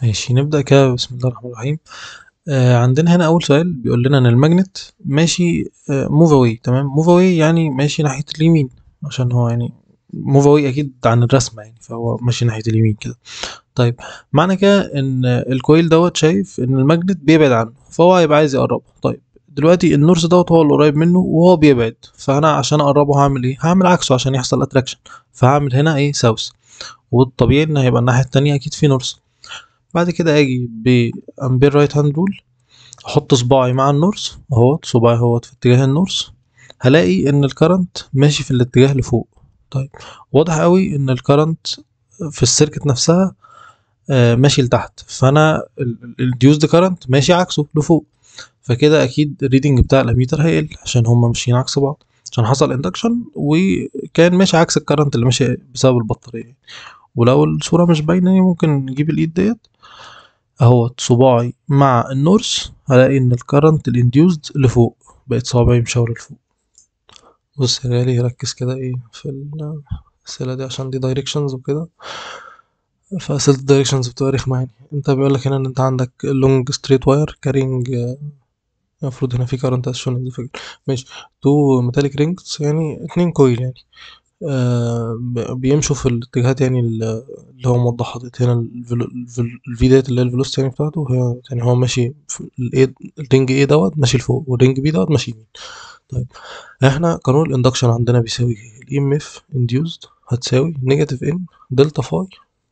ماشي نبدأ كده بسم الله الرحمن الرحيم آه عندنا هنا أول سؤال بيقول لنا إن الماجنت ماشي موف أواي تمام موف أواي يعني ماشي ناحية اليمين عشان هو يعني موف أواي أكيد عن الرسمة يعني فهو ماشي ناحية اليمين كده طيب معنى كده إن الكويل دوت شايف إن الماجنت بيبعد عنه فهو هيبقى عايز يقربه طيب دلوقتي النورس دوت هو اللي قريب منه وهو بيبعد فأنا عشان أقربه هعمل إيه؟ هعمل عكسه عشان يحصل أتراكشن فهعمل هنا إيه ساوث والطبيعي إن هيبقى الناحية التانية أكيد في نورس بعد كده اجي بامبير رايت هاند رول احط صباعي مع النورس اهوت صباعي اهوت في اتجاه النورس هلاقي ان الكرنت ماشي في الاتجاه لفوق طيب واضح قوي ان الكرنت في السيركت نفسها آه ماشي لتحت فانا الديوزد كرنت ماشي عكسه لفوق فكده اكيد الريدنج بتاع الاميتر هيقل عشان هما ماشيين عكس بعض عشان حصل اندكشن وكان ماشي عكس الكرنت اللي ماشي بسبب البطاريه ولو الصوره مش باينه ممكن نجيب الايد ديت اهوت صباعي مع النورس هلاقي ان الكرنت الانديوزد لفوق بقت صوابعي مشاورة لفوق بص يا غالي ركز كده ايه في الأسئلة دي عشان دي دايركشنز وكده فأسئلة الدايركشنز بتبقى رخمة يعني انت بيقولك هنا ان انت عندك لونج ستريت واير كارينج المفروض هنا في كارنت اشون ماشي تو ميتاليك رينجز يعني اتنين كويل يعني آه بيمشوا في الاتجاهات يعني اللي هو موضحها ديت هنا الفي ديت اللي هي الفيلوسيتي يعني بتاعته هي يعني هو ماشي في الرينج ايه دوت ماشي لفوق والرينج بي دوت ماشي يمين طيب احنا قانون الاندكشن عندنا بيساوي الاي ام اف انديوزد هتساوي نيجاتيف ان دلتا فاي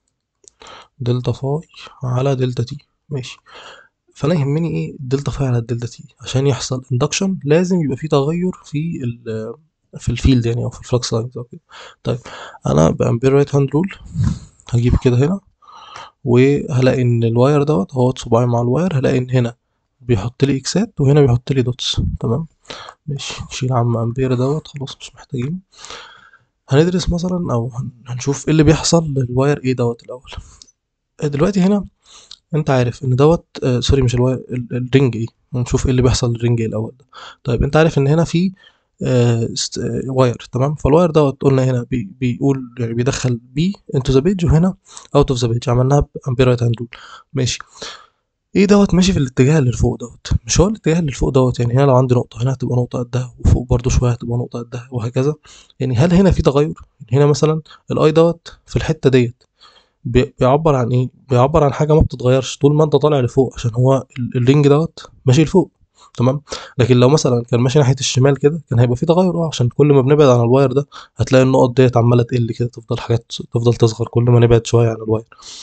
دلتا فاي على دلتا تي ماشي فانا يهمني ايه دلتا فاي على الدلتا تي عشان يحصل اندكشن لازم يبقى في تغير في ال في الفيلد يعني او في الفلكس لاينز او كده طيب انا بامبير رايت هاند رول هجيب كده هنا وهلاقي ان الواير دوت اهو صباعي مع الواير هلاقي ان هنا بيحط لي اكسات وهنا بيحط لي دوتس تمام ماشي نشيل عم امبير دوت خلاص مش محتاجينه هندرس مثلا او هنشوف ايه اللي بيحصل للواير ايه دوت الاول دلوقتي هنا انت عارف ان دوت آه سوري مش الواير الرينج ايه نشوف ايه اللي بيحصل للرينج ايه الاول ده طيب انت عارف ان هنا في آه واير تمام فالواير دوت قلنا هنا بي بيقول يعني بيدخل بي انتو ذا بيج وهنا اوت اوف ذا بيج عملناها بامبير رايت هاند رول ماشي ايه دوت ماشي في الاتجاه اللي فوق دوت مش هو الاتجاه اللي فوق دوت يعني هنا لو عندي نقطه هنا هتبقى نقطه قدها وفوق برضو شويه هتبقى نقطه قدها وهكذا يعني هل هنا في تغير هنا مثلا الاي دوت في الحته ديت بيعبر عن ايه بيعبر عن حاجه ما بتتغيرش طول ما انت طالع لفوق عشان هو الرينج دوت ماشي لفوق تمام لكن لو مثلا كان ماشي ناحيه الشمال كده كان هيبقى في تغير اه عشان كل ما بنبعد عن الواير ده هتلاقي النقط ديت عماله تقل كده تفضل حاجات تفضل تصغر كل ما نبعد شويه عن الواير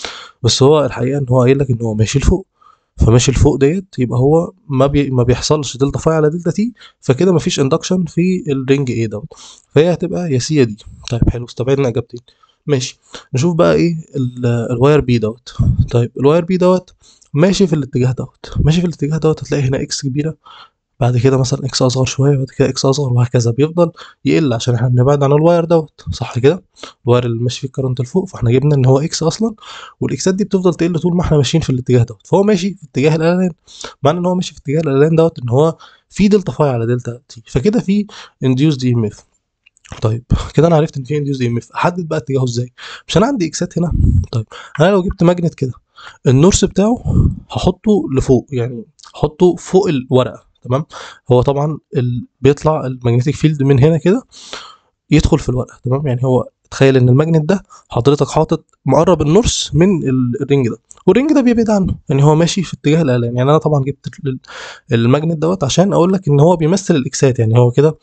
بس هو الحقيقه ان هو قايل لك ان هو ماشي لفوق فماشي لفوق ديت يبقى هو ما بي ما بيحصلش دلتا فاي على دلتا تي فكده مفيش اندكشن في الرينج ايه دوت فهي هتبقى يا سي يا دي طيب حلو استبعدنا اجابتين ماشي نشوف بقى ايه الواير بي دوت طيب الواير بي دوت ماشي في الاتجاه دوت ماشي في الاتجاه دوت هتلاقي هنا اكس كبيره بعد كده مثلا اكس اصغر شويه بعد كده اكس اصغر وهكذا بيفضل يقل عشان احنا بنبعد عن الواير دوت صح كده الواير اللي ماشي فيه الكرنت لفوق فاحنا جبنا ان هو اكس اصلا والاكسات دي بتفضل تقل طول ما احنا ماشيين في الاتجاه دوت فهو ماشي في اتجاه الاعلان معنى ان هو ماشي في اتجاه الاعلان دوت ان هو في دلتا فاي على دلتا تي فكده في انديوس دي ام اف طيب كده انا عرفت ان في انديوس دي ام اف احدد بقى اتجاهه ازاي مش انا عندي اكسات هنا طيب انا لو جبت ماجنت كده النورس بتاعه هحطه لفوق يعني هحطه فوق الورقه تمام هو طبعا ال... بيطلع المagnetic فيلد من هنا كده يدخل في الورقه تمام يعني هو تخيل ان الماجنت ده حضرتك حاطط مقرب النورس من الرينج ده والرينج ده بيبعد عنه يعني هو ماشي في اتجاه الاعلان يعني انا طبعا جبت الماجنت دوت عشان اقول لك ان هو بيمثل الاكسات يعني هو كده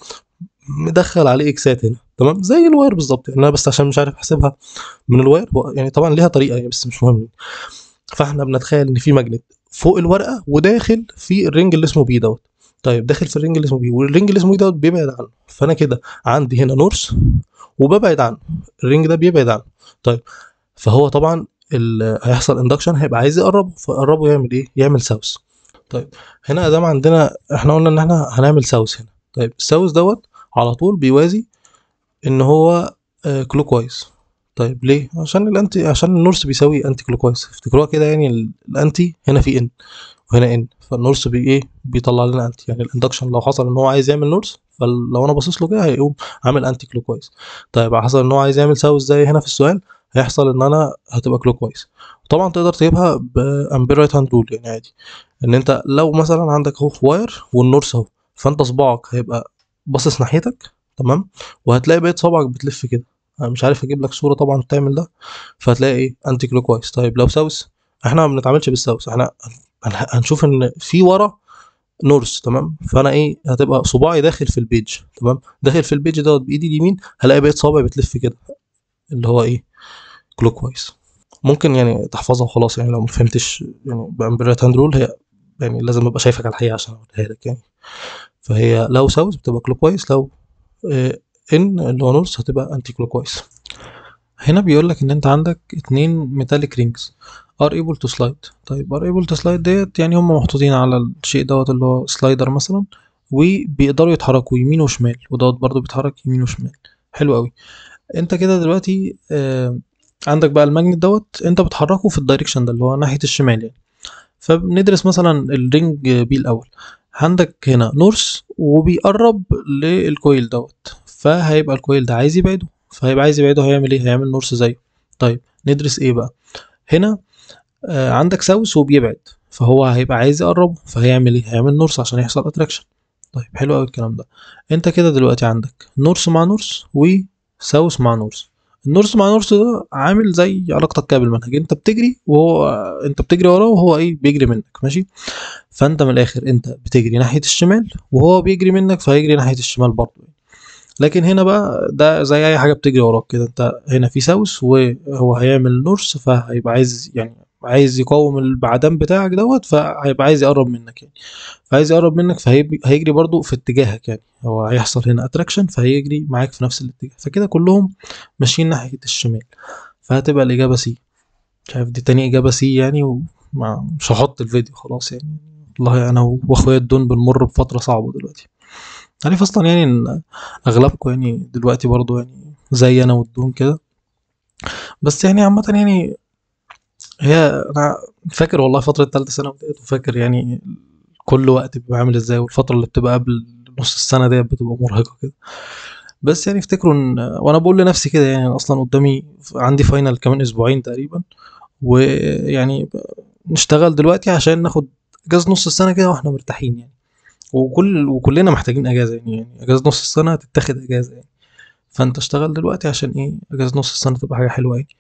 مدخل عليه اكسات هنا تمام زي الواير بالظبط يعني انا بس عشان مش عارف احسبها من الواير يعني طبعا ليها طريقه يعني بس مش مهم فاحنا بنتخيل ان في ماجنت فوق الورقه وداخل في الرينج اللي اسمه بي دوت طيب داخل في الرينج اللي اسمه بي والرينج اللي اسمه بي دوت بيبعد عنه فانا كده عندي هنا نورس وببعد عنه الرينج ده بيبعد عنه طيب فهو طبعا هيحصل اندكشن هيبقى عايز يقربه فقربه يعمل ايه يعمل ساوث طيب هنا ادام عندنا احنا قلنا ان احنا هنعمل ساوث هنا طيب الساوث دوت على طول بيوازي ان هو آه كلوك وايز طيب ليه عشان الانتي عشان النورس بيساوي انتي كلوك وايز افتكروها كده يعني الانتي هنا في ان وهنا ان فالنورس بي ايه بيطلع لنا انتي يعني الاندكشن لو حصل ان هو عايز يعمل نورس فلو انا باصص له كده هيقوم عامل انتي كلوك وايز طيب حصل ان هو عايز يعمل ساوث زي هنا في السؤال هيحصل ان انا هتبقى كلوك وايز طبعا تقدر تجيبها بامبير رايت هاند رول يعني عادي ان انت لو مثلا عندك اهو واير والنورس اهو فانت صباعك هيبقى باصص ناحيتك تمام وهتلاقي بقيت صبعك بتلف كده انا مش عارف اجيب لك صوره طبعا تعمل ده فهتلاقي ايه انتي كلوك وايز طيب لو ساوث احنا ما بنتعاملش بالساوث احنا هن- هنشوف ان في ورا نورس تمام فانا ايه هتبقى صباعي داخل في البيج تمام داخل في البيج دوت بايدي اليمين هلاقي بقيت صوابعي بتلف كده اللي هو ايه كلوك وايز ممكن يعني تحفظها وخلاص يعني لو ما فهمتش يعني بامبريات هاند رول هي يعني لازم ابقى شايفك على الحقيقه عشان اقولها لك يعني فهي لو ساوث بتبقى كلوك وايز لو آه، ان اللي هو نورث هتبقى انتي كلوك وايز هنا بيقول لك ان انت عندك اتنين ميتاليك رينجز ار ايبل تو سلايد طيب ار ايبل تو سلايد ديت يعني هم محطوطين على الشيء دوت اللي هو سلايدر مثلا وبيقدروا يتحركوا يمين وشمال ودوت برضو بيتحرك يمين وشمال حلو قوي انت كده دلوقتي آه عندك بقى الماجنت دوت انت بتحركه في الدايركشن ده اللي هو ناحيه الشمال يعني فبندرس مثلا الرينج بي الاول عندك هنا نورث وبيقرب للكويل دوت فهيبقى الكويل ده عايز يبعده فهيبقى عايز يبعده هيعمل ايه هيعمل نورث زيه طيب ندرس ايه بقى هنا آه عندك ساوث وبيبعد فهو هيبقى عايز يقربه فهيعمل ايه هيعمل نورث عشان يحصل اتراكشن طيب حلو قوي الكلام ده انت كده دلوقتي عندك نورث مع نورث وساوث مع نورث النورث مع نورث ده عامل زي علاقتك كده بالمنهج انت بتجري وهو انت بتجري وراه وهو ايه بيجري منك ماشي فانت من الاخر انت بتجري ناحيه الشمال وهو بيجري منك فهيجري ناحيه الشمال برضه لكن هنا بقى ده زي اي حاجه بتجري وراك كده انت هنا في ساوث وهو هيعمل نورث فهيبقى عايز يعني عايز يقاوم البعدان بتاعك دوت فهيبقى عايز يقرب منك يعني فعايز يقرب منك فهيجري برضو في اتجاهك يعني هو هيحصل هنا اتراكشن فهيجري معاك في نفس الاتجاه فكده كلهم ماشيين ناحيه الشمال فهتبقى الاجابه سي مش عارف دي تاني اجابه سي يعني ومش هحط الفيديو خلاص يعني والله انا واخويا الدون بنمر بفتره صعبه دلوقتي عارف اصلا يعني ان اغلبكم يعني دلوقتي برضو يعني زي انا والدون كده بس يعني عامه يعني هي انا فاكر والله فتره ثالثه ثانوي ديت وفاكر يعني كل وقت بيبقى عامل ازاي والفتره اللي بتبقى قبل نص السنه ديت بتبقى مرهقه كده بس يعني افتكروا ان وانا بقول لنفسي كده يعني اصلا قدامي عندي فاينل كمان اسبوعين تقريبا ويعني نشتغل دلوقتي عشان ناخد اجازه نص السنه كده واحنا مرتاحين يعني وكل وكلنا محتاجين اجازه يعني, يعني اجازه نص السنه تتاخد اجازه يعني فانت اشتغل دلوقتي عشان ايه اجازه نص السنه تبقى حاجه حلوه يعني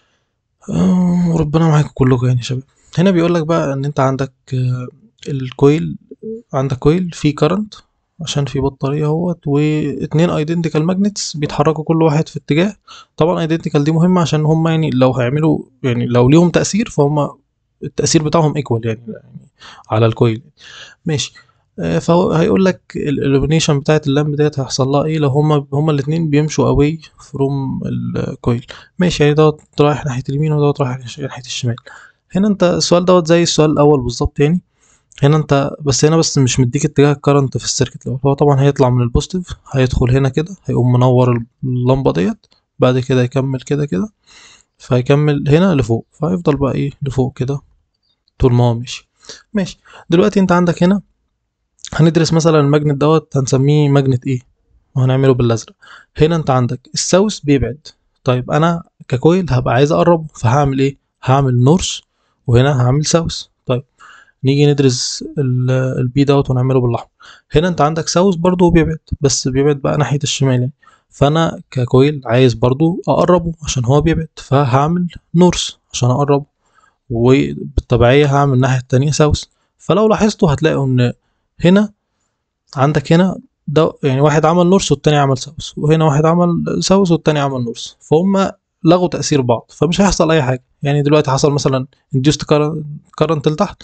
آه، وربنا معاكم كلكم يعني يا شباب هنا بيقول لك بقى ان انت عندك آه، الكويل عندك كويل فيه كرنت عشان في بطاريه اهوت واتنين ايدنتيكال ماجنتس بيتحركوا كل واحد في اتجاه طبعا ايدنتيكال دي مهمه عشان هم يعني لو هيعملوا يعني لو ليهم تاثير فهم التاثير بتاعهم ايكوال يعني, يعني على الكويل ماشي آه، فهو هيقول لك الالومينيشن بتاعت اللامب ديت هيحصل لها ايه لو هما هما الاثنين بيمشوا اواي فروم الكويل ماشي يعني دوت رايح ناحيه اليمين ودوت رايح ناحيه الشمال هنا انت السؤال دوت زي السؤال الاول بالظبط يعني هنا انت بس هنا بس مش مديك اتجاه الكرنت في السيركت الاول هو طبعا هيطلع من البوزيتيف هيدخل هنا كده هيقوم منور اللمبه ديت بعد كده يكمل كده كده فهيكمل هنا لفوق فهيفضل بقى ايه لفوق كده طول ما هو ماشي ماشي دلوقتي انت عندك هنا هندرس مثلا الماجنت دوت هنسميه ماجنت ايه وهنعمله بالازرق هنا انت عندك الساوث بيبعد طيب انا ككويل هبقى عايز اقربه فهعمل ايه هعمل نورث وهنا هعمل ساوث طيب نيجي ندرس البي دوت ونعمله بالاحمر هنا انت عندك ساوث برضو بيبعد بس بيبعد بقى ناحيه الشمال يعني فانا ككويل عايز برضو اقربه عشان هو بيبعد فهعمل نورث عشان اقربه وبالطبيعيه هعمل الناحيه التانية ساوث فلو لاحظتوا هتلاقوا ان هنا عندك هنا ده يعني واحد عمل نورث والتاني عمل ساوث وهنا واحد عمل ساوث والتاني عمل نورث فهم لغوا تاثير بعض فمش هيحصل اي حاجه يعني دلوقتي حصل مثلا induced current لتحت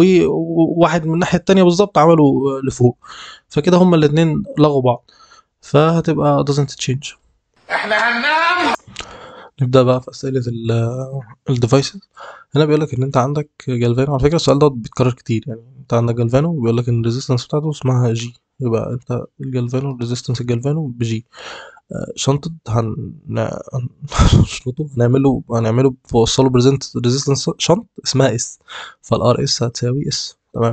وواحد من الناحيه التانية بالظبط عملوا لفوق فكده هما الاتنين لغوا بعض فهتبقى doesn't change احنا هننام نبدا بقى في اسئله الديفايسز هنا بيقول لك ان انت عندك جالفانو على فكره السؤال ده بيتكرر كتير يعني انت عندك جالفانو بيقول لك ان الريزيستنس بتاعته اسمها جي يبقى انت الجالفانو الريزيستنس الجالفانو بجي شنطة هن هنشنطه هنعمله هنعمله بوصله بريزنت ريزيستنس شنط اسمها اس فالار اس هتساوي اس تمام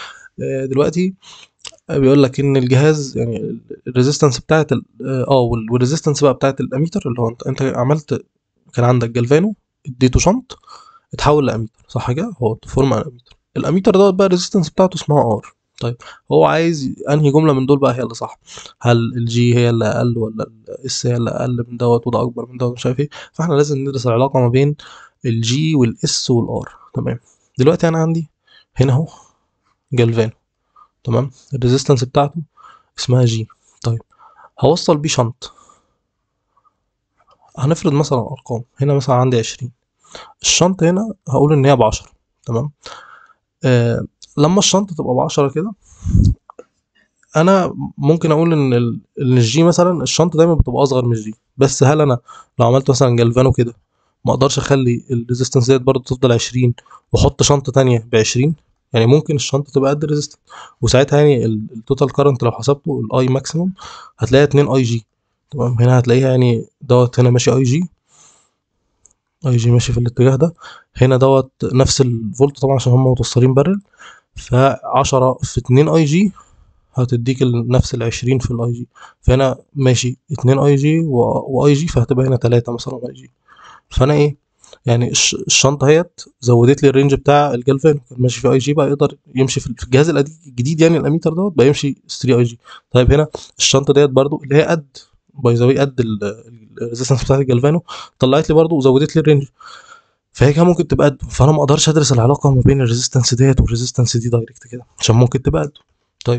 دلوقتي بيقول لك ان الجهاز يعني الريزيستنس بتاعت اه والريزيستنس بقى بتاعت الاميتر اللي هو انت انت عملت كان عندك جالفانو اديته شنط اتحول لاميتر صح كده هو فورم عن اميتر الاميتر دوت بقى الريزيستنس بتاعته اسمها ار طيب هو عايز انهي جمله من دول بقى هي اللي صح هل الجي هي اللي اقل ولا الاس هي اللي اقل من دوت وده اكبر من دوت مش عارف ايه فاحنا لازم ندرس العلاقه ما بين الجي والاس والار تمام دلوقتي انا عندي هنا اهو جالفانو تمام الريزيستنس بتاعته اسمها جي طيب هوصل بيه شنط هنفرض مثلا ارقام هنا مثلا عندي عشرين الشنط هنا هقول ان هي بعشرة تمام آه لما الشنطة تبقى بعشرة كده انا ممكن اقول ان ال- ان الجي مثلا الشنطة دايما بتبقى اصغر من الجي بس هل انا لو عملت مثلا جلفانو كده ما اقدرش اخلي الريزيستنس ديت برضه تفضل 20 واحط شنطة تانية ب 20 يعني ممكن الشنطة تبقى قد الريزيستنس وساعتها يعني ال- التوتال كارنت لو حسبته الاي ماكسيموم هتلاقيها 2 اي جي تمام هنا هتلاقيها يعني دوت هنا ماشي اي جي اي جي ماشي في الاتجاه ده هنا دوت نفس الفولت طبعا عشان هم متوصلين بارل ف 10 في 2 اي جي هتديك ال- نفس ال 20 في الاي جي فهنا ماشي 2 اي جي واي جي فهتبقى هنا 3 مثلا اي جي فانا ايه يعني الش- الشنطه اهيت زودت لي الرينج بتاع الجلفانو كان ماشي في اي جي بقى يقدر يمشي في في الجهاز القديم- الجديد يعني الاميتر دوت بقى يمشي 3 اي جي طيب هنا الشنطه ديت برضو اللي هي قد باي ذا قد الريزيستنس بتاعت الجلفانو طلعت لي برضو وزودت لي الرينج فهي كان ممكن تبقى قده فانا ما اقدرش ادرس العلاقه ما بين الريزيستنس ديت والريزيستنس دي دايركت كده عشان ممكن تبقى قده طيب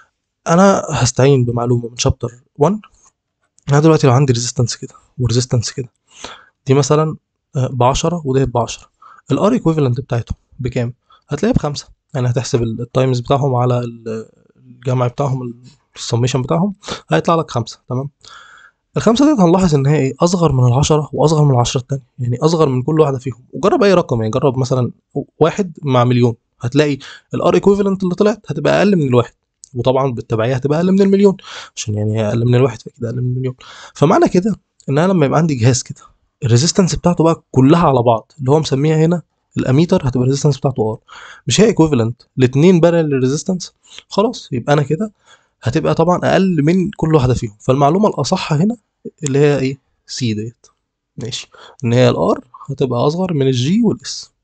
انا هستعين بمعلومه من شابتر 1 انا دلوقتي لو عندي ريزيستنس كده وريزيستنس كده دي مثلا ب 10 وديت ب 10 الار ايكويفالنت بتاعتهم بكام هتلاقيها بخمسة يعني هتحسب ال- التايمز بتاعهم على ال- الجمع بتاعهم السميشن بتاعهم هيطلع لك خمسة تمام الخمسة ديت هنلاحظ ان هي ايه اصغر من العشرة واصغر من العشرة التانية يعني اصغر من كل واحدة فيهم وجرب اي رقم يعني جرب مثلا واحد مع مليون هتلاقي الار ايكويفالنت اللي طلعت هتبقى اقل من الواحد وطبعا بالتبعية هتبقى اقل من المليون عشان يعني هي اقل من الواحد فاكيد اقل من المليون فمعنى كده ان انا لما يبقى عندي جهاز كده الريزيستنس بتاعته بقى كلها على بعض اللي هو مسميها هنا الاميتر هتبقى الريزيستنس بتاعته ار مش هي ايكويفالنت الاثنين بارل ريزيستنس خلاص يبقى انا كده هتبقى طبعا اقل من كل واحده فيهم فالمعلومه الاصح هنا اللي هي ايه سي ديت ماشي ان هي الار هتبقى اصغر من الجي والاس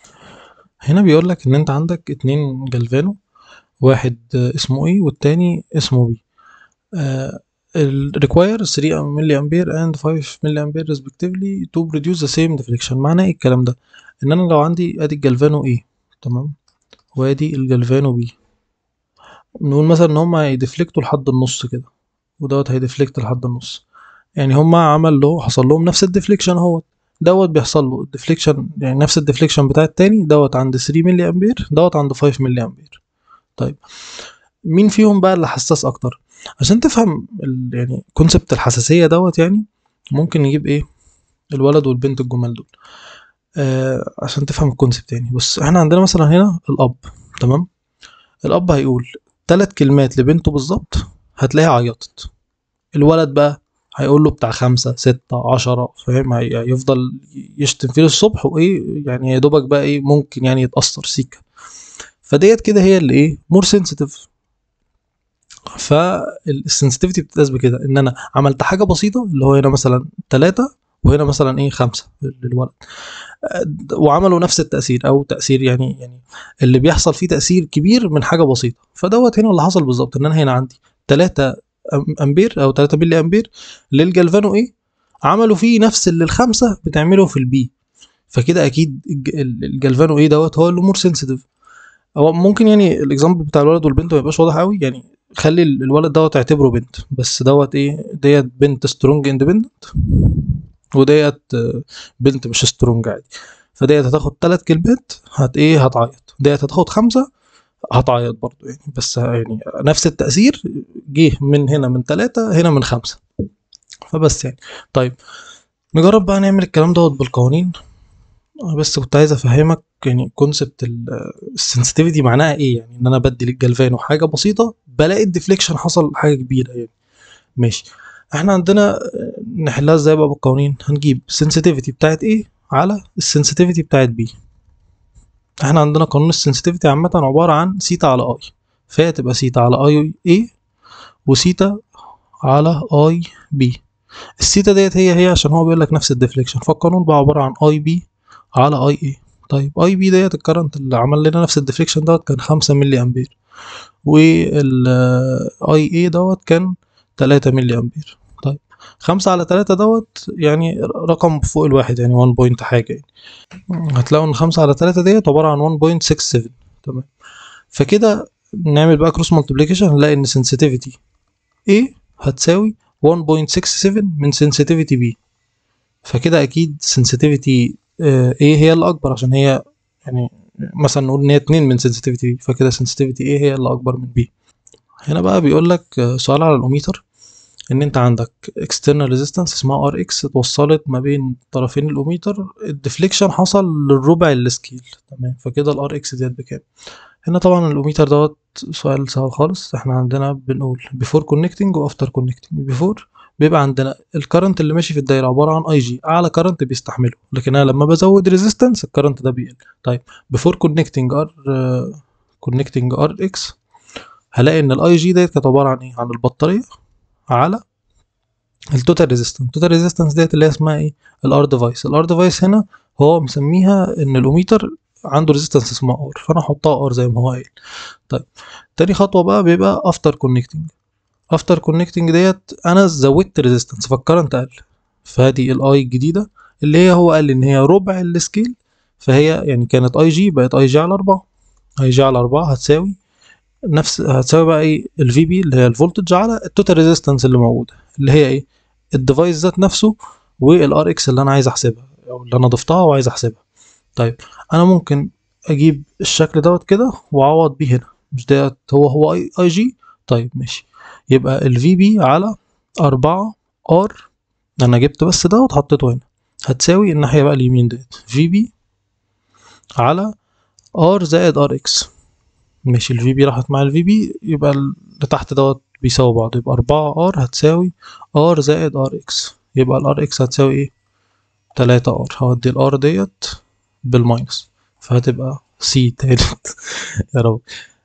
هنا بيقول لك ان انت عندك اتنين جلفانو واحد آه، اسمه ايه والتاني اسمه بي آه ال require 3 ملي امبير and 5 ملي امبير respectively to produce the same deflection معناه ايه الكلام ده ان انا لو عندي ادي الجلفانو ايه تمام وادي الجلفانو بي نقول مثلا ان هما هيدفلكتوا لحد النص كده ودوت هيدفلكت لحد النص يعني هما عمل له حصل لهم نفس الديفليكشن اهوت دوت بيحصل له الديفليكشن يعني نفس الديفليكشن بتاع التاني دوت عند 3 ملي امبير دوت عند 5 ملي امبير طيب مين فيهم بقى اللي حساس اكتر عشان تفهم ال- يعني كونسبت الحساسيه دوت يعني ممكن نجيب ايه الولد والبنت الجمال دول آه عشان تفهم الكونسبت يعني بص احنا عندنا مثلا هنا الاب تمام الاب هيقول ثلاث كلمات لبنته بالظبط هتلاقيها عيطت الولد بقى هيقول له بتاع خمسة ستة عشرة فاهم هي- هيفضل يشتم فيه الصبح وايه يعني يا دوبك بقى ايه ممكن يعني يتأثر سيكا فديت كده هي اللي ايه مور سنسيتيف فالسنسيتيفيتي بتتقاس بكده ان انا عملت حاجه بسيطه اللي هو هنا مثلا ثلاثة وهنا مثلا ايه خمسة للولد آه، وعملوا نفس التأثير او تأثير يعني يعني اللي بيحصل فيه تأثير كبير من حاجه بسيطه فدوت هنا اللي حصل بالظبط ان انا هنا عندي 3 امبير او 3 ملي امبير للجلفانو ايه عملوا فيه نفس اللي الخمسه بتعمله في البي فكده اكيد الج- الجلفانو ايه دوت هو اللي مور سنسيتيف هو ممكن يعني الاكزامبل بتاع الولد والبنت ما يبقاش واضح قوي يعني خلي ال- الولد دوت اعتبره بنت بس دوت ايه ديت بنت سترونج اندبندنت وديت آه، بنت مش سترونج عادي فديت هتاخد ثلاث كلمات هت ايه هتعيط ديت هتاخد خمسه هتعيط برضو يعني بس يعني نفس التأثير جه من هنا من ثلاثة هنا من خمسة فبس يعني طيب نجرب بقى نعمل الكلام دوت بالقوانين أنا بس كنت عايز افهمك يعني كونسبت السنسيتيفيتي معناها ايه يعني ان انا بدي للجلفانو حاجه بسيطه بلاقي الديفليكشن حصل حاجه كبيره يعني ماشي احنا عندنا آه، نحلها ازاي بقى بالقوانين هنجيب السنسيتيفيتي بتاعت ايه على السنسيتيفيتي بتاعت بي احنا عندنا قانون السنسيتيفيتي عامه عباره عن سيتا على اي فهي تبقى سيتا على اي اي وسيتا على اي بي السيتا ديت هي هي عشان هو بيقول لك نفس الديفليكشن فالقانون بقى عباره عن اي بي على اي اي طيب اي بي ديت الكرنت اللي عمل لنا نفس الديفليكشن دوت كان خمسة ملي امبير والاي اي دوت كان تلاتة ملي امبير طيب خمسة على تلاتة دوت يعني رقم فوق الواحد يعني 1 بوينت حاجة يعني هتلاقوا ان خمسة على تلاتة ديت عبارة عن 1.67 تمام فكده نعمل بقى كروس مالتيبليكيشن هنلاقي ان sensitivity A هتساوي 1.67 من sensitivity B فكده اكيد sensitivity آه، A هي الاكبر عشان هي يعني مثلا نقول ان هي 2 من sensitivity B فكده sensitivity A هي اللي اكبر من B هنا بقى بيقول لك آه، سؤال على الاوميتر ان انت عندك external resistance اسمها RX اتوصلت ما بين طرفين الاوميتر الديفليكشن حصل للربع السكيل تمام فكده ال RX ديت بكام هنا طبعا الاوميتر دوت سؤال سهل خالص احنا عندنا بنقول before connecting و after connecting before بيبقى عندنا الكرنت اللي ماشي في الدايره عباره عن اي جي اعلى كرنت بيستحمله لكن انا لما بزود ريزيستنس الكرنت ده بيقل طيب before connecting ار connecting ار اكس هلاقي ان الاي جي ديت كانت عباره عن ايه عن البطاريه على التوتال ريزيستنس التوتال ريزيستنس ديت اللي هي اسمها ايه الار ديفايس الار ديفايس هنا هو مسميها ان الاوميتر عنده ريزيستنس اسمها ار فانا احطها ار زي ما هو قايل طيب تاني خطوه بقى بيبقى افتر كونكتنج افتر كونكتنج ديت انا زودت ريزيستنس فالكرنت قل فادي الاي الجديده اللي هي هو قال لي ان هي ربع السكيل فهي يعني كانت اي جي بقت اي جي على 4 اي جي على 4 هتساوي نفس هتساوي بقى ايه الفي بي اللي هي الفولتج على التوتال ريزيستنس اللي موجوده اللي هي ايه الديفايس ذات نفسه والار اكس اللي انا عايز احسبها او اللي انا ضفتها وعايز احسبها طيب انا ممكن اجيب الشكل دوت كده واعوض بيه هنا مش ديت هو هو اي اي جي طيب ماشي يبقى الفي بي على أربعة ار انا جبت بس دوت حطيته هنا هتساوي الناحية بقى اليمين ديت في بي على ار زائد ار اكس ماشي الفي بي راحت مع الفي بي يبقى اللي تحت دوت بيساوي بعض يبقى أربعة ار هتساوي ار زائد ار اكس يبقى الار اكس هتساوي ايه تلاتة ار هودي الار ديت بالماينس فهتبقى سي تالت يا رب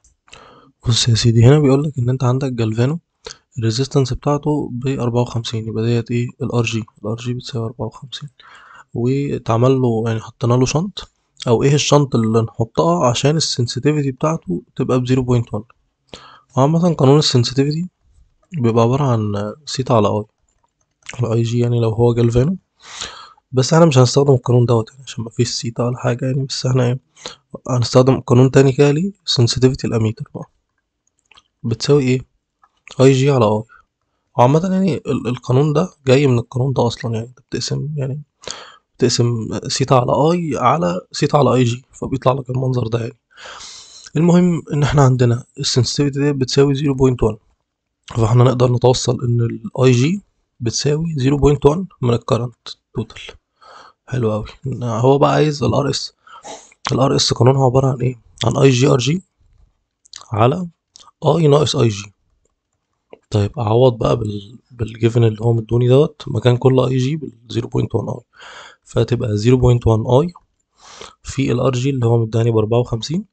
بص يا سيدي هنا بيقول لك ان انت عندك جالفانو الريزيستنس بتاعته ب 54 يبقى ديت ايه الار جي الار جي بتساوي 54 واتعمل له يعني حطينا له شنط او ايه الشنط اللي نحطها عشان السنسيتيفيتي بتاعته تبقى ب 0.1 عامة قانون السنسيتيفيتي بيبقى عبارة عن سيتا على اي الاي جي يعني لو هو جالفانو بس احنا مش هنستخدم القانون دوت يعني عشان مفيش سيتا ولا حاجة يعني بس احنا ايه هنستخدم قانون تاني كده ليه sensitivity الاميتر بقى بتساوي ايه اي جي على اي وعامة يعني ال- القانون ده جاي من القانون ده اصلا يعني انت بتقسم يعني بتقسم سيتا على اي على سيتا على اي جي فبيطلع لك المنظر ده يعني المهم ان احنا عندنا السنسيتيفيتي دي بتساوي 0.1 فاحنا نقدر نتوصل ان الاي جي بتساوي 0.1 من الكرنت توتال حلو قوي هو بقى عايز الار اس الار اس قانونها عبارة عن ايه عن اي جي ار جي على اي ناقص اي جي طيب اعوض بقى بال بالجيفن اللي هو مدوني دوت مكان كل اي جي بال 0.1 اي فتبقى 0.1 اي في الار جي اللي هو مداني ب 54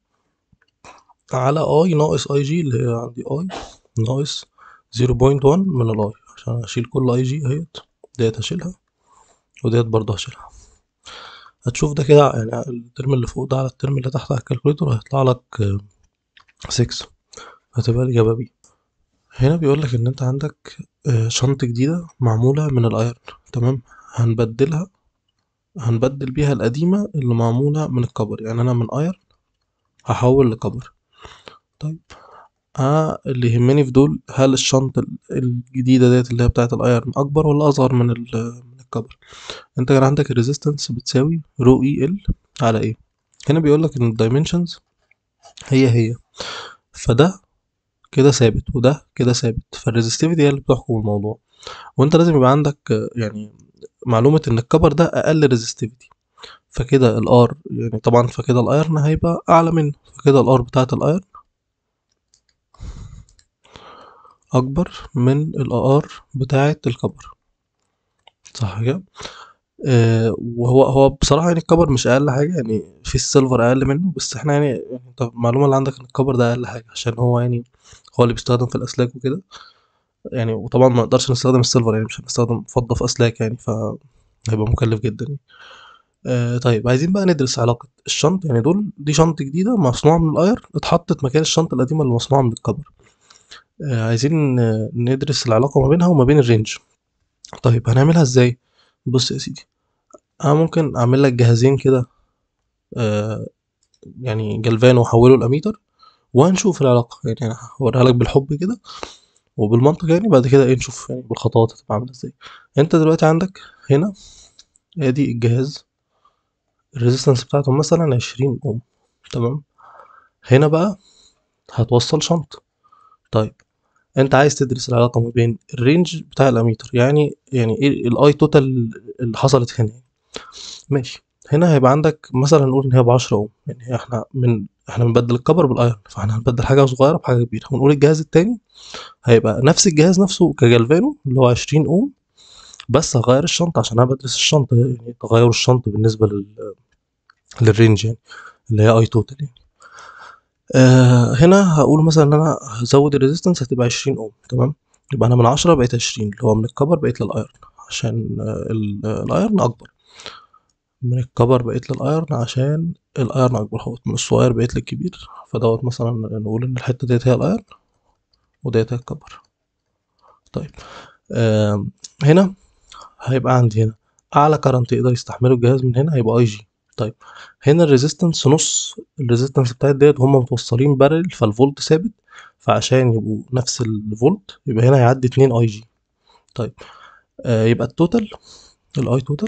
على اي ناقص اي جي اللي هي عندي اي ناقص 0.1 من الاي عشان اشيل كل اي جي اهيت ديت هشيلها وديت برضه هشيلها هتشوف ده كده يعني الترم اللي فوق ده على الترم اللي تحت على الكالكوليتور هيطلع لك 6 هتبقى الإجابة بي هنا بيقول لك إن أنت عندك آه، شنطة جديدة معمولة من الأيرن تمام هنبدلها هنبدل بيها القديمة اللي معمولة من الكبر يعني أنا من أيرن هحول لكبر طيب آه اللي يهمني في دول هل الشنطة الجديدة ديت اللي هي بتاعة الأيرن أكبر ولا أصغر من ال- من الكبر أنت كان عندك الريزيستنس بتساوي رو إي إل على إيه هنا بيقول لك إن الدايمنشنز هي هي فده كده ثابت وده كده ثابت فالريزستيفيتي هي اللي بتحكم الموضوع وانت لازم يبقى عندك آه، يعني معلومة ان الكبر ده اقل ريزستيفيتي فكده الار يعني طبعا فكده الايرن هيبقى اعلى منه فكده الار بتاعت الايرن اكبر من الار بتاعت الكبر صح كده آه وهو هو بصراحة يعني الكبر مش أقل حاجة يعني في السيلفر أقل منه بس احنا يعني يعني انت المعلومة اللي عندك إن الكبر ده أقل حاجة عشان هو يعني هو اللي بيستخدم في الأسلاك وكده يعني وطبعا ما نقدرش نستخدم السيلفر يعني مش هنستخدم فضة في أسلاك يعني فهيبقى مكلف جدا يعني آه طيب عايزين بقى ندرس علاقة الشنط يعني دول دي شنط جديدة مصنوعة من الاير اتحطت مكان الشنطة القديمة اللي مصنوعة من الكبر آه عايزين آه، ندرس العلاقة ما بينها وما بين الرينج طيب هنعملها ازاي بص يا سيدي انا ممكن اعمل لك جهازين كده آه يعني جلفان واحوله لاميتر وهنشوف العلاقة يعني انا هوريها لك بالحب كده وبالمنطق يعني بعد كده ايه نشوف يعني بالخطوات هتبقى عاملة ازاي انت دلوقتي عندك هنا ادي الجهاز الريزيستنس بتاعته مثلا عشرين اوم تمام هنا بقى هتوصل شنط طيب انت عايز تدرس العلاقة ما بين الرينج بتاع الاميتر يعني يعني ايه الاي توتال اللي حصلت هنا ماشي هنا هيبقى عندك مثلا نقول ان هي ب 10 اوم يعني احنا من احنا بنبدل الكبر بالايرون فاحنا هنبدل حاجه صغيره بحاجه كبيره ونقول الجهاز التاني هيبقى نفس الجهاز نفسه كجلفانو اللي هو 20 اوم بس هغير الشنطه عشان انا بدرس الشنطه يعني تغير الشنطه بالنسبه لل للرينج يعني اللي هي اي توتال يعني آه هنا هقول مثلا ان انا هزود الريزيستنس هتبقى 20 اوم تمام يبقى انا من 10 بقيت 20 اللي هو من الكبر بقيت للايرون عشان آه ال- الايرون اكبر من الكبر بقيت للايرون عشان الايرون اكبر اهوت من الصغير بقيت للكبير فدوت مثلا نقول ان الحته ديت هي الايرون وديت هي الكبر طيب آم، هنا هيبقى عندي هنا اعلى كرنت يقدر يستحمله الجهاز من هنا هيبقى اي جي طيب هنا الريزيستنس نص الريزيستنس بتاعت ديت هما متوصلين بارل فالفولت ثابت فعشان يبقوا نفس الفولت يبقى هنا هيعدي 2 اي جي طيب آه يبقى التوتال الاي توتال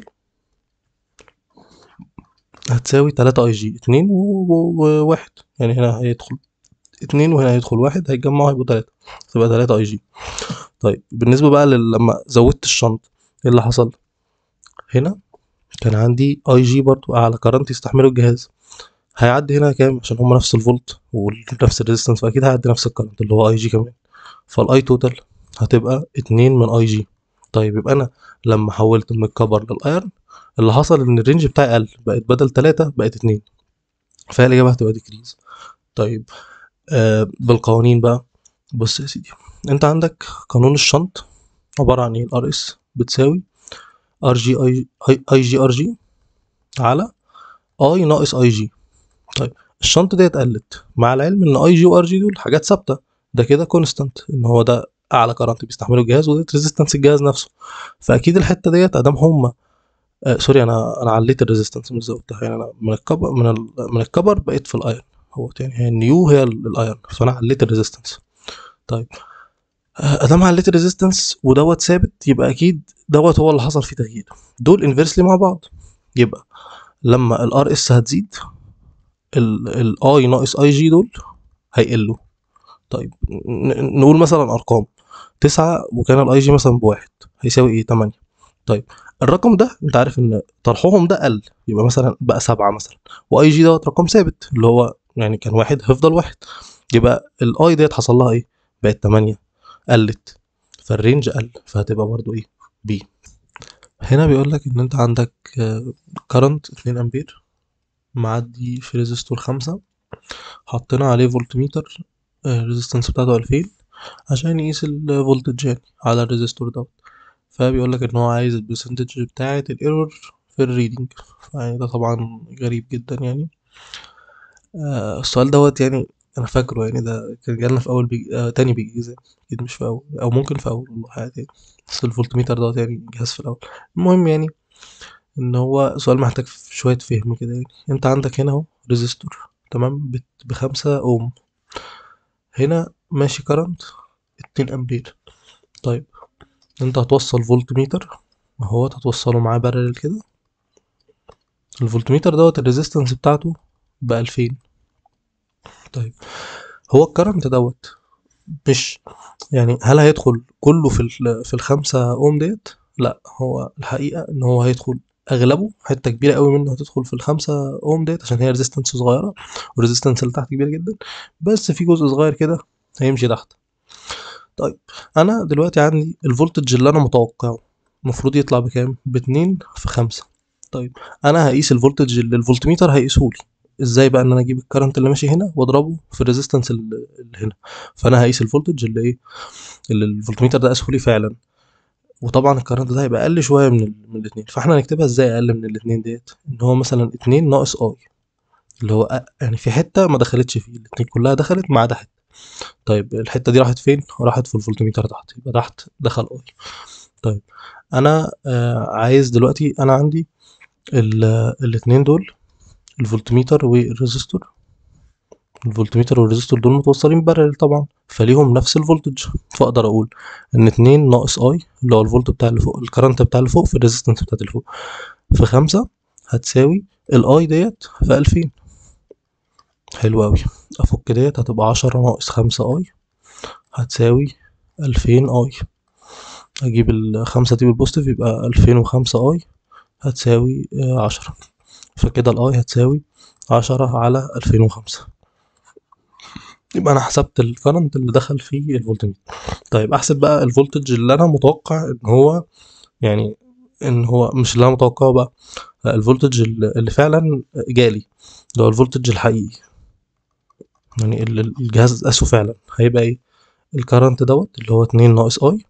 هتساوي 3 اي جي 2 وواحد يعني هنا هيدخل اتنين وهنا هيدخل واحد هيتجمعوا هيبقوا تلاتة تبقى تلاتة اي جي طيب بالنسبة بقى لل- لما زودت الشنط ايه اللي حصل هنا كان عندي اي جي برضو اعلى كرنت يستحمله الجهاز هيعدي هنا كام عشان هما نفس الفولت ونفس الريزيستنس فاكيد هيعدي نفس الكرنت اللي هو اي جي كمان فالاي توتال هتبقى اتنين من اي جي طيب يبقى انا لما حولت من الكبر للايرن اللي حصل ان الرينج بتاعي قل بقت بدل تلاتة بقت اتنين فهي الاجابه هتبقى ديكريز طيب آه بالقوانين بقى بص يا سيدي انت عندك قانون الشنط عباره عن ايه الار اس بتساوي ار جي اي اي جي ار جي على اي ناقص اي جي طيب الشنط ديت قلت مع العلم ان اي جي وار جي دول حاجات ثابته ده كده كونستانت ان هو ده اعلى كرنت بيستحمله الجهاز وده ريزيستنس الجهاز نفسه فاكيد الحته ديت ادام هما آه سوري انا انا عليت الريزيستنس مش زودتها يعني انا من الكبر من ال من الكبر بقيت في الايرن هو تاني هي النيو هي ال- الايرن فانا عليت الريزيستنس طيب آه، ادام عليت الريزيستنس ودوت ثابت يبقى اكيد دوت هو اللي حصل فيه تغيير دول انفرسلي مع بعض يبقى لما الار اس هتزيد الاي ناقص اي جي دول هيقلوا طيب ن- نقول مثلا ارقام تسعة وكان الاي جي مثلا بواحد هيساوي ايه تمانية طيب الرقم ده انت عارف ان طرحهم ده قل يبقى مثلا بقى سبعة مثلا واي جي دوت رقم ثابت اللي هو يعني كان واحد هيفضل واحد يبقى الاي ديت حصل لها ايه بقت تمانية قلت فالرينج قل فهتبقى برضو ايه بي هنا بيقول لك ان انت عندك كرنت 2 امبير معدي في ريزيستور خمسة حطينا عليه فولت ميتر الريزيستنس بتاعته 2000 عشان يقيس الفولتج يعني على الريزيستور دوت فبيقول لك ان هو عايز البرسنتج بتاعة الايرور في الريدنج يعني ده طبعا غريب جدا يعني آه السؤال دوت يعني انا فاكره يعني ده كان جالنا في اول بيج... آه تاني بيج اكزام اكيد مش في اول او ممكن في اول والله عادي يعني بس الفولت ميتر دوت يعني جهاز في الاول المهم يعني ان هو سؤال محتاج شوية فهم كده يعني انت عندك هنا اهو ريزيستور تمام بت- بخمسة اوم هنا ماشي كرنت اتنين امبير طيب انت هتوصل فولت ميتر اهو هتوصله معاه بارل كده الفولت ميتر دوت الريزيستنس بتاعته بألفين طيب هو الكرنت دوت مش يعني هل هيدخل كله في ال- في الخمسة اوم ديت لا هو الحقيقة ان هو هيدخل اغلبه حته كبيره قوي منه هتدخل في الخمسة اوم ديت عشان هي ريزيستنس صغيره والريزيستنس اللي تحت كبير جدا بس في جزء صغير كده هيمشي تحت طيب انا دلوقتي عندي الفولتج اللي انا متوقعه المفروض يطلع بكام باتنين في خمسة طيب انا هقيس الفولتج اللي الفولتميتر هيقيسهولي ازاي بقى ان انا اجيب الكرنت اللي ماشي هنا واضربه في الريزيستنس اللي اللي هنا فانا هقيس الفولتج اللي ايه اللي الفولتميتر ده قاسهولي فعلا وطبعا الكرنت ده هيبقى اقل شويه من ال... من الاتنين فاحنا هنكتبها ازاي اقل من الاتنين ديت ان هو مثلا اتنين ناقص اي اللي هو أ- يعني في حته ما دخلتش فيه الاتنين كلها دخلت ما عدا حته طيب الحته دي راحت فين راحت في الفولتميتر تحت يبقى تحت دخل اي طيب انا آه عايز دلوقتي انا عندي ال- الاتنين دول الفولتميتر والريزستور الفولتميتر والريزستور دول متوصلين بارل طبعا فليهم نفس الفولتج فاقدر اقول ان اتنين ناقص اي اللي هو الفولت بتاع اللي فوق الكرنت بتاع اللي فوق في الريزيستنس بتاعت اللي فوق في خمسة هتساوي الاي ديت في الفين حلو اوي افك ديت هتبقى عشرة ناقص خمسة اي هتساوي الفين اي اجيب الخمسة دي بالبوزيتيف يبقى الفين وخمسة اي هتساوي آه، عشرة فكده الاي هتساوي عشرة على الفين وخمسة يبقى انا حسبت الكرنت اللي دخل فيه الفولتميتر طيب احسب بقى الفولتج اللي انا متوقع ان هو يعني ان هو مش اللي انا متوقعه بقى لا، الفولتج اللي اللي فعلا جالي اللي هو الفولتج الحقيقي يعني اللي الجهاز قاسه فعلا هيبقى ايه الكرنت دوت اللي هو اتنين ناقص اي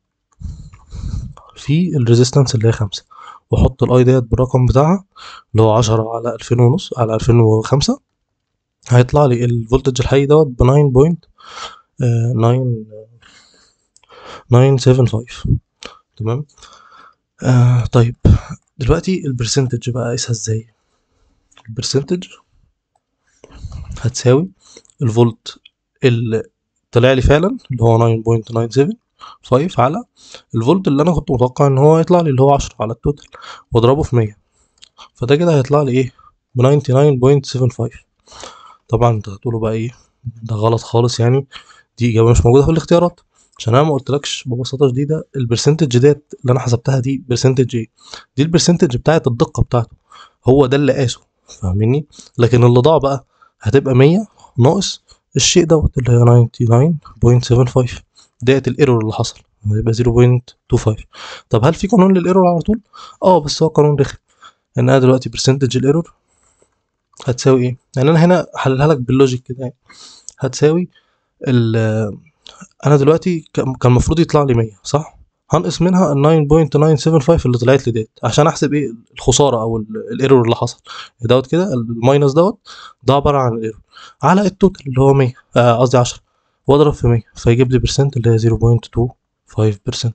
في الريزيستنس اللي هي خمسة واحط الاي ديت بالرقم بتاعها اللي هو عشرة على الفين ونص على الفين وخمسة هيطلع لي الفولتج الحقيقي دوت بناين بوينت ناين ناين سيفن فايف تمام آه طيب دلوقتي البرسنتج بقى اقيسها ازاي البرسنتج هتساوي الفولت اللي طلع لي فعلا اللي هو 9.975 على الفولت اللي انا كنت متوقع ان هو يطلع لي اللي هو 10 على التوتال واضربه في 100 فده كده هيطلع لي ايه ب 99.75 طبعا انت هتقولوا بقى ايه ده غلط خالص يعني دي اجابه مش موجوده في الاختيارات عشان انا ما قلتلكش ببساطه شديده البرسنتج ديت اللي انا حسبتها دي برسنتج ايه دي البرسنتج بتاعت الدقه بتاعته هو ده اللي قاسه فاهمني لكن اللي ضاع بقى هتبقى 100 ناقص الشيء دوت اللي هي 99.75 ديت الايرور اللي حصل هيبقى 0.25 طب هل في قانون للايرور على طول اه بس هو قانون رخم ان انا دلوقتي برسنتج الايرور هتساوي ايه يعني انا هنا حللها لك باللوجيك كده يعني هتساوي ال انا دلوقتي كان كان المفروض يطلع لي 100 صح هنقص منها ال 9.975 اللي طلعت لي ديت عشان احسب ايه الخساره او ال- الايرور اللي حصل دوت كده الماينس دوت ده عباره عن الايرور على التوتال اللي هو 100 آه، قصدي 10 واضرب في 100 فيجيب لي برسنت اللي هي 0.25%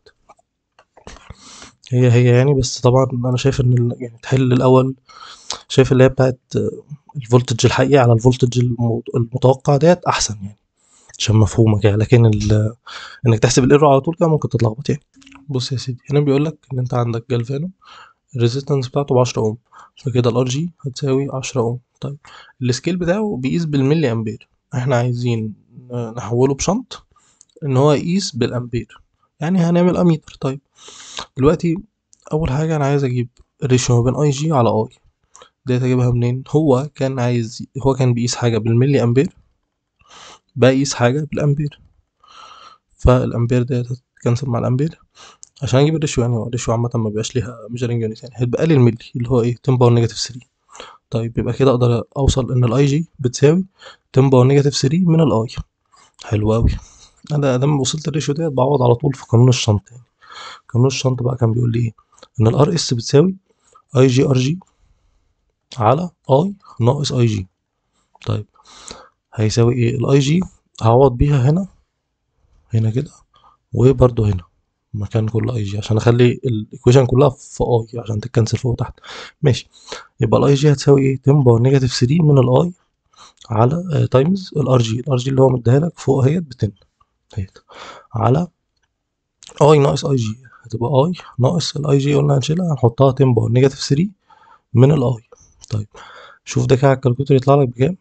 هي هي يعني بس طبعا انا شايف ان ال- يعني تحل الاول شايف اللي هي بتاعت آه، الفولتج الحقيقي على الفولتج الم- المتوقع ديت احسن يعني عشان مفهومة كده لكن ال- انك تحسب الايرور على طول كده ممكن تتلخبط يعني بص يا سيدي هنا بيقول لك ان انت عندك جالفانو الريزيستنس بتاعته ب 10 اوم فكده الار جي هتساوي 10 اوم طيب السكيل بتاعه بيقيس بالملي امبير احنا عايزين آه، نحوله بشنط ان هو يقيس بالامبير يعني هنعمل اميتر طيب دلوقتي اول حاجه انا عايز اجيب الريشيو ما بين اي جي على اي ديت اجيبها منين هو كان عايز هو كان بيقيس حاجه بالملي امبير بقيس حاجه بالامبير فالامبير ديت هتتكنسل مع الامبير عشان اجيب الريشيو يعني هو الريشيو عامه ما بيبقاش ليها ميجرنج يونت يعني هتبقى لي الملي اللي هو ايه 10 باور نيجاتيف 3 طيب يبقى كده اقدر اوصل ان الاي جي بتساوي 10 باور نيجاتيف 3 من الاي حلو قوي انا ادام وصلت الريشيو ديت بعوض على طول في قانون الشنط يعني قانون الشنط بقى كان بيقول لي ايه ان الار اس بتساوي اي جي ار جي على اي ناقص اي جي طيب هيساوي ايه الاي جي هعوض بيها هنا هنا كده وبرده هنا مكان كل اي جي عشان اخلي الايكويشن كلها في اي عشان تتكنسل فوق وتحت ماشي يبقى الاي جي هتساوي ايه 10 باور نيجاتيف 3 من الاي على تايمز الار جي الار جي اللي هو مديها لك فوق اهيت ب 10 اهيت على اي ناقص اي جي هتبقى اي ناقص الاي جي قلنا هنشيلها هنحطها 10 باور نيجاتيف 3 من الاي طيب شوف ده كده على الكالكوليتر يطلع لك بكام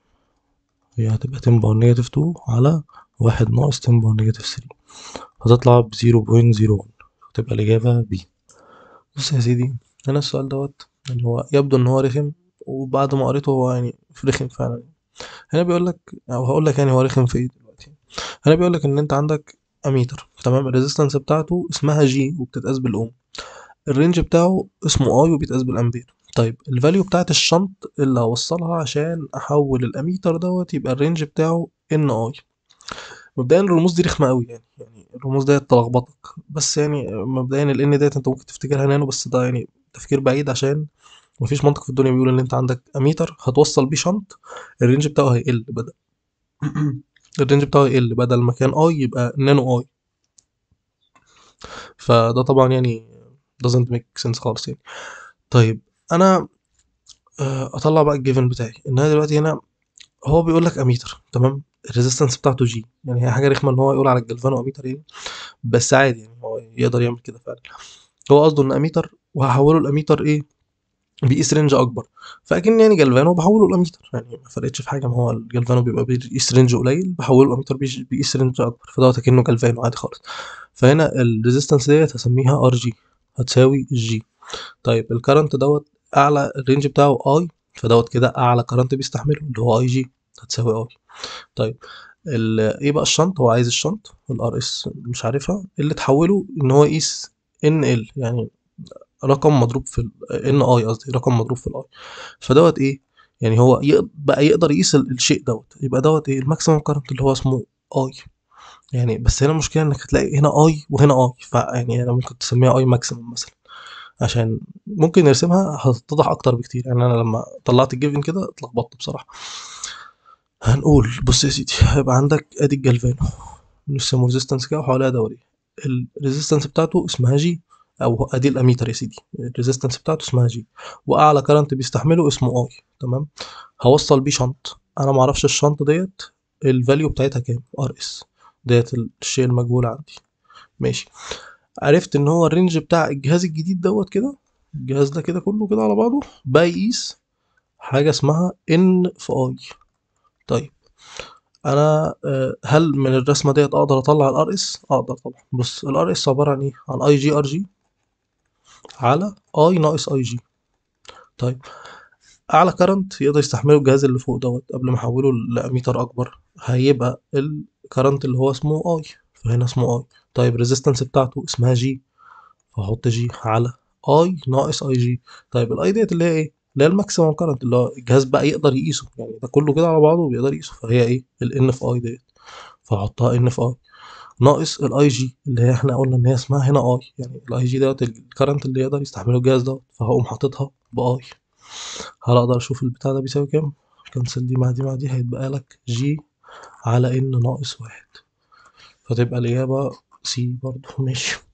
هي هتبقى 10 باور نيجاتيف 2 على واحد ناقص 10 باور نيجاتيف 3 هتطلع ب 0.01 وتبقى الإجابة بي بص يا سيدي هنا السؤال دوت يعني هو يبدو إن هو رخم وبعد ما قريته هو يعني رخم فعلا هنا بيقول لك أو هقول لك يعني هو رخم في إيه دلوقتي هنا بيقول لك إن أنت عندك أميتر تمام الريزيستنس بتاعته اسمها جي وبتتقاس بالأوم الرينج بتاعه اسمه اي وبيتقاس بالامبير طيب الفاليو بتاعت الشنط اللي هوصلها عشان احول الاميتر دوت يبقى الرينج بتاعه ان اي مبدئيا الرموز دي رخمه قوي يعني يعني الرموز ديت تلخبطك بس يعني مبدئيا الان ديت انت ممكن تفتكرها نانو بس ده يعني تفكير بعيد عشان مفيش منطق في الدنيا بيقول ان انت عندك اميتر هتوصل بيه شنط الرينج بتاعه هيقل بدل الرينج بتاعه يقل بدل ما كان اي يبقى نانو اي فده طبعا يعني doesn't make sense خالص يعني طيب انا آه، اطلع بقى الجيفن بتاعي ان انا دلوقتي هنا هو بيقول لك اميتر تمام الريزيستنس بتاعته جي يعني هي حاجه رخمه ان هو يقول على الجلفانو اميتر يعني بس عادي يعني هو يقدر يعمل كده فعلا هو قصده ان اميتر وهحوله لاميتر ايه بيقيس رينج اكبر فاكن يعني جلفانو بحوله لاميتر يعني ما فرقتش في حاجه ما هو الجلفانو بيبقى بيقيس رينج قليل بحوله لاميتر بيش- بيقيس رينج اكبر فدوت اكنه جلفانو عادي خالص فهنا الريزيستنس ديت هسميها ار جي هتساوي جي طيب الكرنت دوت اعلى الرينج بتاعه اي فدوت كده اعلى كرنت بيستحمله اللي هو اي جي هتساوي اي طيب ال- ايه بقى الشنط هو عايز الشنط الار اس مش عارفها اللي تحوله ان هو يقيس ان ال يعني رقم مضروب في ان اي قصدي رقم مضروب في الاي فدوت ايه يعني هو يق- بقى يقدر يقيس ال- الشيء دوت يبقى دوت ايه الماكسيمم كارنت اللي هو اسمه اي يعني بس هنا المشكله انك هتلاقي هنا اي وهنا اي فيعني انا ممكن تسميها اي ماكسيمم مثلا عشان ممكن نرسمها هتتضح اكتر بكتير يعني انا لما طلعت الجيفن كده اتلخبطت بصراحه هنقول بص يا سيدي هيبقى عندك ادي الجلفانو نرسمه ريزيستنس كده وحواليها دوريه الريزيستنس بتاعته اسمها جي او ادي الاميتر يا سيدي الريزيستنس بتاعته اسمها جي واعلى كرنت بيستحمله اسمه اي تمام هوصل بيه شنط انا معرفش الشنط ديت الفاليو بتاعتها كام ار اس ديت الشيء المجهول عندي ماشي عرفت ان هو الرينج بتاع الجهاز الجديد دوت كده الجهاز ده كده كله كده على بعضه بقى يقيس حاجه اسمها ان في اي طيب انا آه، هل من الرسمه ديت اقدر اطلع الار اس اقدر طبعا بص الار اس عباره عن ايه عن اي جي ار جي على اي ناقص اي جي طيب اعلى كرنت يقدر يستحمله الجهاز اللي فوق دوت قبل ما احوله لاميتر اكبر هيبقى الكرنت اللي هو اسمه اي فهنا اسمه اي طيب الريزيستنس بتاعته اسمها جي فاحط جي على اي ناقص اي جي طيب الاي ديت اللي هي ايه اللي هي الماكسيمم كرنت اللي هو الجهاز بقى يقدر يقيسه يعني ده كله كده على بعضه بيقدر يقيسه فهي ايه الان في اي ديت فاحطها ان في اي ناقص الاي جي اللي هي احنا قلنا ان هي اسمها هنا اي يعني الاي جي دوت الكرنت اللي يقدر يستحمله الجهاز دوت فهقوم حاططها باي هل اقدر اشوف البتاع ده بيساوي كام كنسل دي مع دي مع دي هيتبقى لك جي على ان ناقص واحد فتبقى الاجابه سي برضه ماشي